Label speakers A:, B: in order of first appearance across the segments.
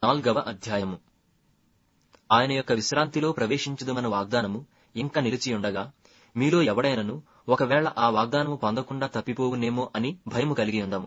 A: నాల్గవ అధ్యాయము ఆయన యొక్క విశ్రాంతిలో ప్రవేశించుదమన్న వాగ్దానము ఇంకా నిలిచియుండగా మీలో ఎవడైనను ఒకవేళ ఆ వాగ్దానము పొందకుండా తప్పిపోవునేమో అని భయము కలిగి ఉందాము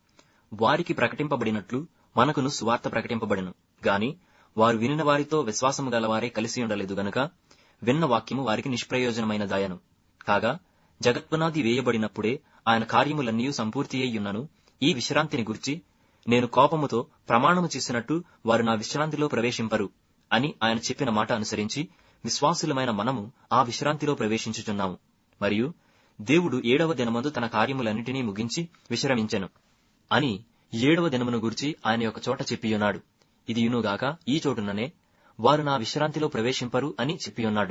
A: వారికి ప్రకటింపబడినట్లు మనకును సువార్త ప్రకటింపబడెను గాని వారు వినిన వారితో విశ్వాసము గలవారే కలిసి ఉండలేదు గనుక విన్న వాక్యము వారికి నిష్ప్రయోజనమైనదాయను కాగా జగత్పునాది వేయబడినప్పుడే ఆయన కార్యములన్నీ సంపూర్తి అయ్యున్నను ఈ విశ్రాంతిని గుర్చి నేను కోపముతో ప్రమాణము చేసినట్టు వారు నా విశ్రాంతిలో ప్రవేశింపరు అని ఆయన చెప్పిన మాట అనుసరించి విశ్వాసులమైన మనము ఆ విశ్రాంతిలో ప్రవేశించుచున్నాము మరియు దేవుడు ఏడవ దినమందు తన కార్యములన్నిటినీ ముగించి విశ్రమించెను అని ఏడవ దినమును గురించి ఆయన యొక్క చోట చెప్పియున్నాడు ఇది యునుగాక ఈ చోటుననే వారు నా విశ్రాంతిలో ప్రవేశింపరు అని చెప్పియున్నాడు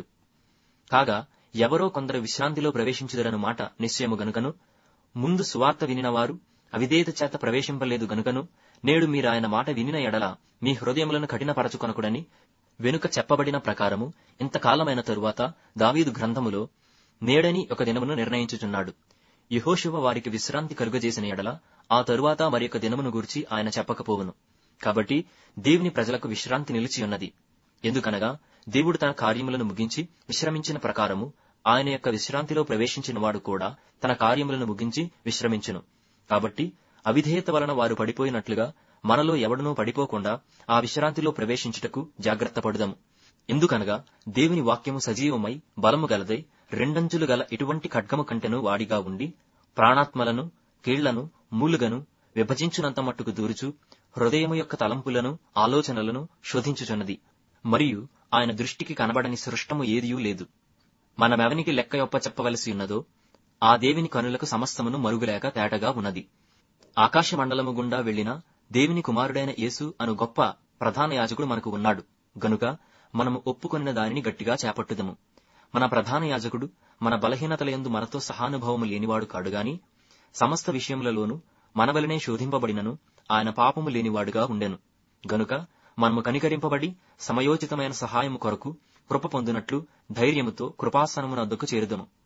A: కాగా ఎవరో కొందరు విశ్రాంతిలో ప్రవేశించుదరను మాట నిశ్చయము గనుకను ముందు సువార్త వినిన వారు అవిధేయత చేత ప్రవేశింపలేదు గనుకను నేడు మీరు ఆయన మాట వినిన ఎడల మీ హృదయములను కఠినపరచుకొనకుడని వెనుక చెప్పబడిన ప్రకారము ఇంతకాలమైన తరువాత దావీదు గ్రంథములో నేడని ఒక దినమును నిర్ణయించుచున్నాడు యహోశివ వారికి విశ్రాంతి కలుగజేసిన ఎడల ఆ తరువాత మరి యొక్క దినమును గూర్చి ఆయన చెప్పకపోవును కాబట్టి దేవుని ప్రజలకు విశ్రాంతి నిలిచి ఉన్నది ఎందుకనగా దేవుడు తన కార్యములను ముగించి విశ్రమించిన ప్రకారము ఆయన యొక్క విశ్రాంతిలో ప్రవేశించిన వాడు కూడా తన కార్యములను ముగించి విశ్రమించును కాబట్టి అవిధేయత వలన వారు పడిపోయినట్లుగా మనలో ఎవడనూ పడిపోకుండా ఆ విశ్రాంతిలో ప్రవేశించుటకు జాగ్రత్త పడుదము ఎందుకనగా దేవుని వాక్యము సజీవమై బలము గలదై రెండంచులు గల ఇటువంటి ఖడ్గము కంటెను వాడిగా ఉండి ప్రాణాత్మలను కీళ్లను మూలుగను విభజించునంత మట్టుకు దూరుచు హృదయము యొక్క తలంపులను ఆలోచనలను శోధించుచున్నది మరియు ఆయన దృష్టికి కనబడని సృష్టము ఏదియూ లేదు మనమెవనికి లెక్క యొప్ప చెప్పవలసి ఉన్నదో ఆ దేవుని కనులకు సమస్తమును మరుగులేక తేటగా ఉన్నది ఆకాశ మండలము గుండా వెళ్లిన దేవుని కుమారుడైన యేసు అను గొప్ప ప్రధాన యాజకుడు మనకు ఉన్నాడు గనుక మనము ఒప్పుకొనిన దానిని గట్టిగా చేపట్టుదము మన ప్రధాన యాజకుడు మన బలహీనతలయందు మనతో సహానుభవము లేనివాడు కాడుగాని సమస్త విషయములలోనూ మనవలనే శోధింపబడినను ఆయన పాపము లేనివాడుగా ఉండెను గనుక మనము కనికరింపబడి సమయోచితమైన సహాయము కొరకు కృప పొందునట్లు ధైర్యముతో కృపాసనమునొద్దకు చేరుదము